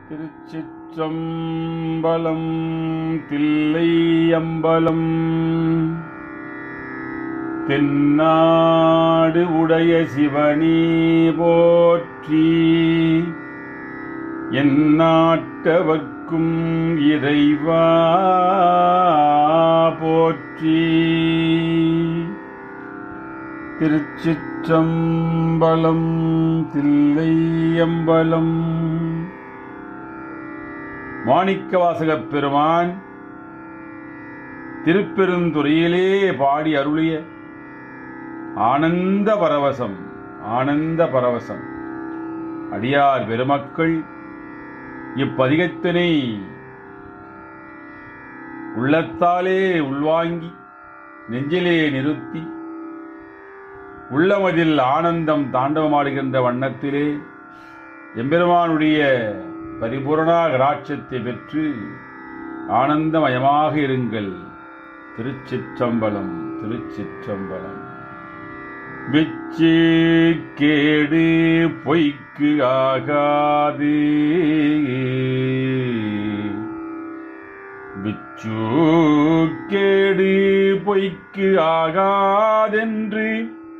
திருச்சிற்றம்பலம் தில்லை அம்பலம் தென்னாடு உடைய சிவனே போற்றி என் நாட்டவர்க்கும் இறைவா போற்றி திருச்சிற்றம்பலம் தில்லை அம்பலம் மாணிக்கவாசகப் பெருமான் திருப்பெருந்துறையிலே பாடி அருளிய ஆனந்த பரவசம் ஆனந்த பரவசம் அடியார் பெருமக்கள் இப்பதிகத்தினை உள்ளத்தாலே உள்வாங்கி நெஞ்சிலே நிறுத்தி உள்ளமதில் ஆனந்தம் தாண்டவமாடுகின்ற வண்ணத்திலே எம்பெருமானுடைய பரிபூரணா கராட்சத்தை பெற்று ஆனந்தமயமாக இருங்கள் திருச்சிற்றம்பலம் திருச்சிற்றம்பலம் விச்சு கேடு பொய்க்கு ஆகாது விச்சு கேடு பொய்க்கு ஆகாதென்று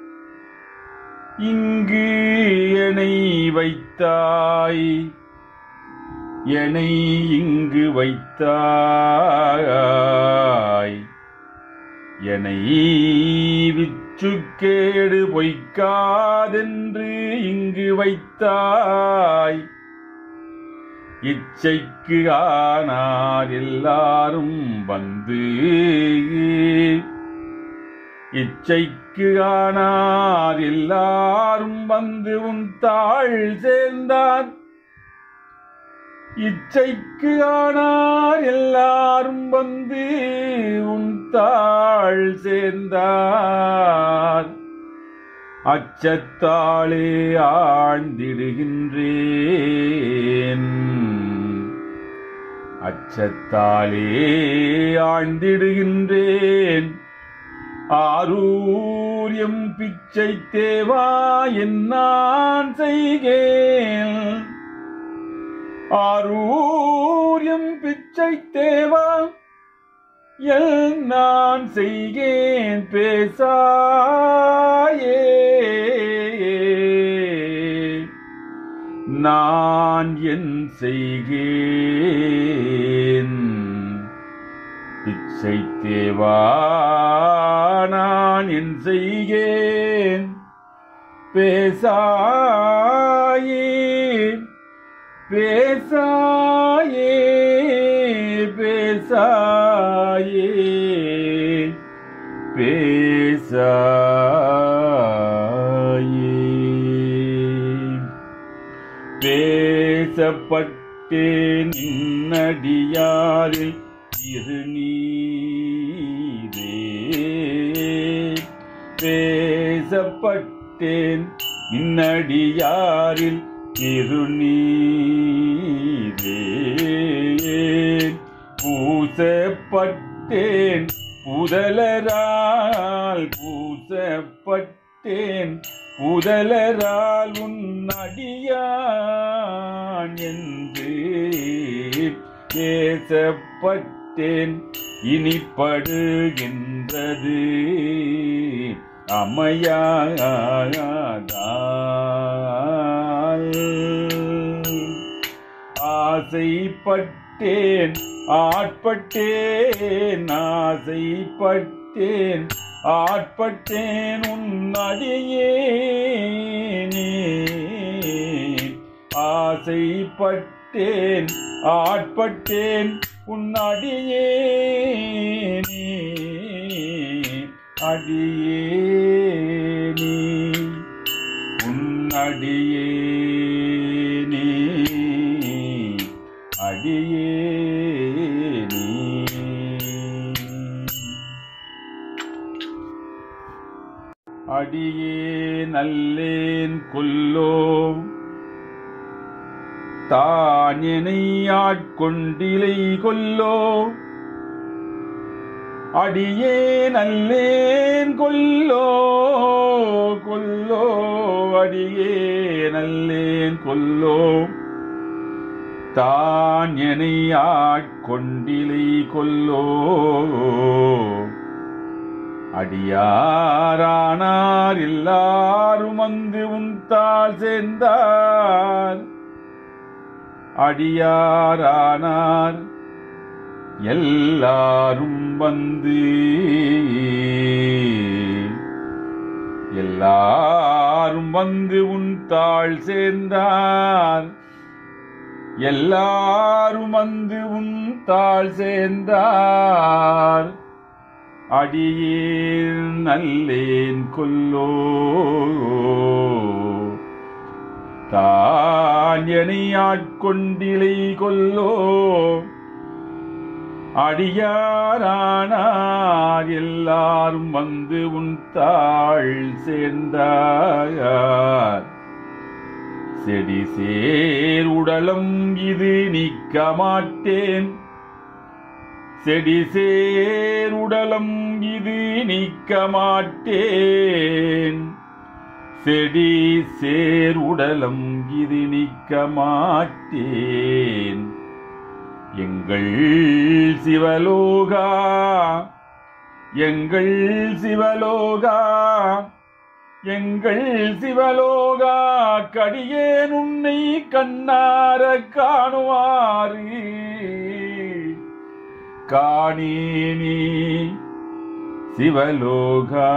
இங்கு எனை வைத்தாய் எனை இங்கு வைத்தாய் எனை விச்சுக்கேடு பொய்க்காதென்று இங்கு வைத்தாய் இச்சைக்கு ஆனார் எல்லாரும் வந்து இச்சைக்கு ஆனார் எல்லாரும் வந்து உன் தாழ் சேர்ந்தார் இச்சைக்கு ஆனார் எல்லாரும் வந்து உன் தாழ் சேர்ந்தார் அச்சத்தாளே ஆழ்ந்திடுகின்றேன் அச்சத்தாலே ஆழ்ந்திடுகின்றேன் ஆரூரியம் பிச்சை தேவா என்னான் செய்கேன் ஆரூரியம் பிச்சை தேவா எல் நான் செய்கேன் பேசாயே நான் என் செய்கேன் பிச்சை தேவா நான் என் செய்கேன் பேசாயே பேசாயே பேசாயே பேசாயே பேசப்பட்டேன் இன்னடியாரில் இருநீரே பேசப்பட்டேன் இன்னடியாரில் இருநீரே பூசப்பட்டேன் புதலரால் பூசப்பட்டேன் புதலரால் உன் அடியான் என்று பேசப்பட்டேன் இனிப்படுகின்றது அமையாதால் ஆசைப்பட்டேன் ஆட்பட்டேன் ஆசைப்பட்டேன் ஆட்பட்டேன் உன் அடியேனே ஆசைப்பட்டேன் ஆட்பட்டேன் உன் அடியேனே அடியேனே உன் அடியேனே அடியேனே அடியே நல்லேன் கொல்லோ தானினை ஆட்கொண்டிலை கொல்லோ அடியே நல்லேன் கொல்லோ கொல்லோ அடியே நல்லேன் கொல்லோ தான் என்னை ஆட்கொண்டிலை கொல்லோ அடியாரானார் எல்லாரும் வந்து உன்தாள் சேர்ந்தார் அடியாரானார் எல்லாரும் வந்து எல்லாரும் வந்து உன் தாள் சேர்ந்தார் எல்லாரும் வந்து உன் தாள் சேர்ந்தார் அடியேன் நல்லேன் கொல்லோ தான் என்னை ஆட்கொண்டிலை கொல்லோ அடியாரானார் எல்லாரும் வந்து உன் தாள் சேர்ந்தார் செடி சேர் உடலம் இது நீக்க மாட்டேன் செடி சேர் உடலம் இது நீக்க மாட்டேன் செடி சேர் உடலம் இது நீக்க மாட்டேன் எங்கள் சிவலோகா எங்கள் சிவலோகா எங்கள் சிவலோகா கடியேன் உன்னை கண்ணார காணுவாரு காணேனே சிவலோகா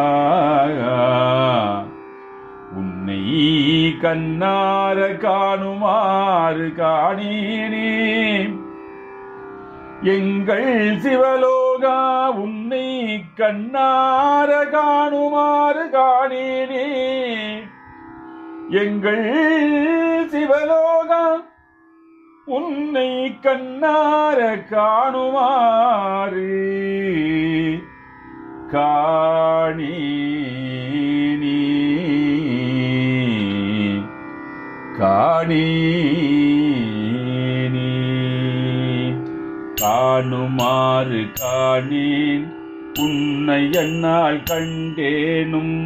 உன்னை கண்ணார காணுமாறு காணேனே எங்கள் சிவலோகா உன்னை கண்ணார காணுமாறு காணேனே எங்கள் சிவலோகா உன்னை கண்ணார காணுமாறு காணேனே காணேனே காணுமாறு காணேன் உன்னை என்னால் கண்டேனும்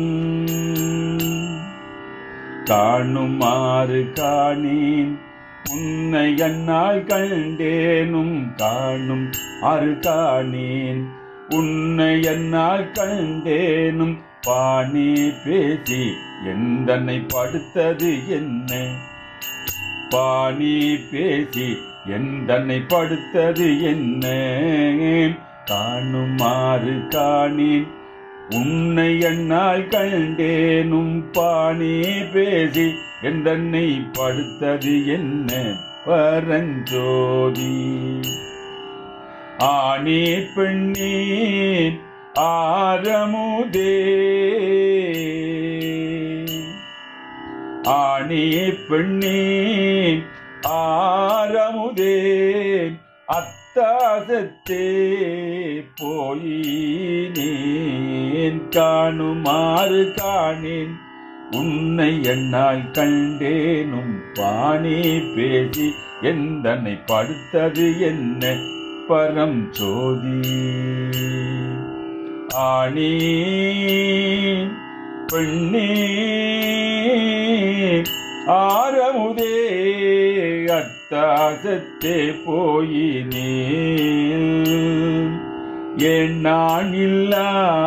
காணுமாறு காணேன் உன்னை என்னால் கண்டேனும் காணும் அரு காணேன் உன்னை என்னால் கண்டேனும் பாணி பேசி எந்தன்னை படுத்தது என்ன பாணி பேசி எந்தன்னை படுத்தது என்ன காணுமாறு காணேன் உன்னை என்னால் கண்டேனும் பாணி பேசி எந்தன்னை படுத்தது என்ன பரஞ்சோதி ஆணி பெண்ணே ஆரமுதே ஆணி பெண்ணே ஆரமுதே அத்தாசத்தே போயினேன் காணுமாறு காணேன் உன்னை என்னால் கண்டேனும் பாணி பேசி எந்தனை படுத்தது என்ன பரம் சோதி ஆணி பெண்ணே ஆரமுதே அத்தாசத்தே போயினே ஏன் நான் இல்லா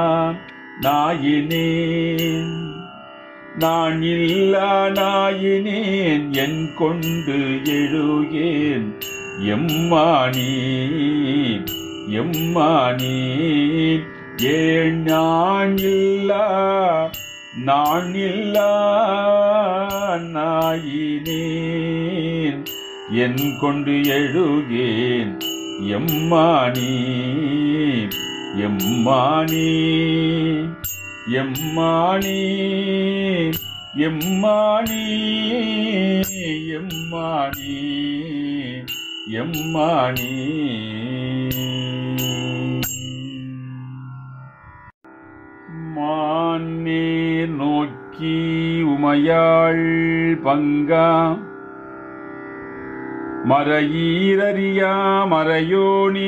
நாயினேன் நான் இல்லா நாயினேன் என் கொண்டு எழுகேன் எம்மானி எம்மானி ஏன் நான் இல்லா நான் இல்லா நாயினேன் என் கொண்டு எழுகேன் எம்மானி எம்மானி எம்மானி எம்மானி எம்மானி எம்மானி மான்னேர் நோக்கி உமையாள் பங்கா மறையீரறியா மறையோனி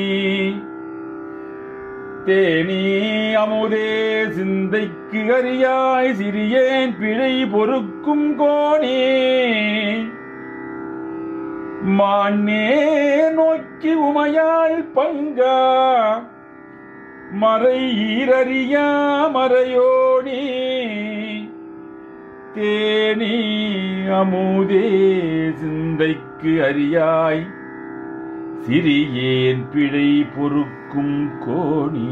தேனி அமுதே சிந்தைக்கு அறியாய் சிறியேன் பிழை பொறுக்கும் கோணே மானே நோக்கி உமையாள் பங்கா மறை ஈரறியா மறையோனே தேனி அமுதே சிந்தைக்கு அறியாய் சிறியேன் பிழை பொறுக்கும் கோணி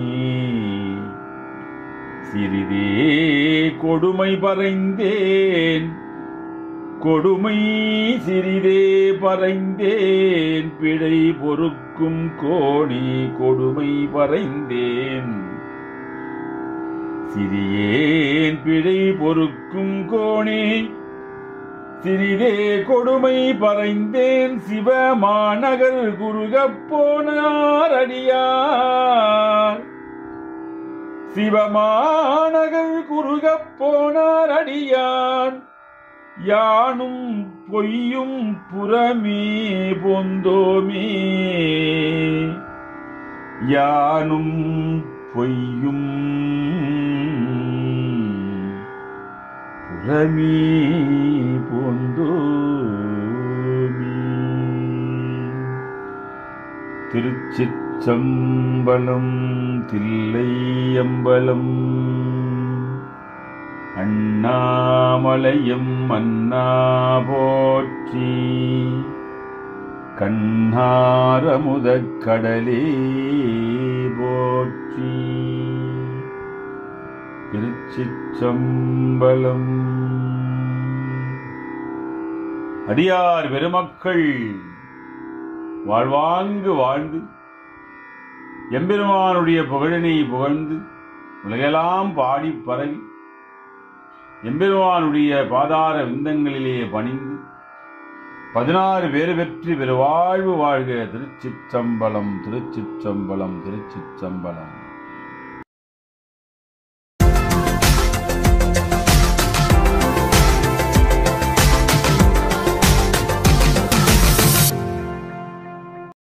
சிறிதே கொடுமை பறைந்தேன் கொடுமை சிறிதே பறைந்தேன் பிழை பொறுக்கும் கோணி கொடுமை பறைந்தேன் சிறியேன் பிழை பொறுக்கும் கோணி சிறிதே கொடுமை பறைந்தேன் சிவமாநகர் குறுகப் போனார் அடியார் சிவமாநகர் குறுகப் போனார் அடியார் யானும் பொய்யும் புறமே பொந்தோமே யானும் பொய்யும் புறமே பொந்தோமே திருச்சிற்றம்பலம் தில்லையம்பலம் அண்ணாமலையும் அண்ணா போற்றி கண்ணாரமுதக் கடலே போற்றி திருச்சிற்றம்பலம் அடியார் பெருமக்கள் வாழ்வாங்கு வாழ்ந்து எம்பெருமானுடைய புகழினை புகழ்ந்து உலகெல்லாம் பாடி பரவி எம்பெருமானுடைய பாதார விந்தங்களிலே பணிந்து பதினாறு பேறு பெற்று பெருவாழ்வு வாழ்க திருச்சிற்றம்பலம் திருச்சிற்றம்பலம் திருச்சிற்றம்பலம்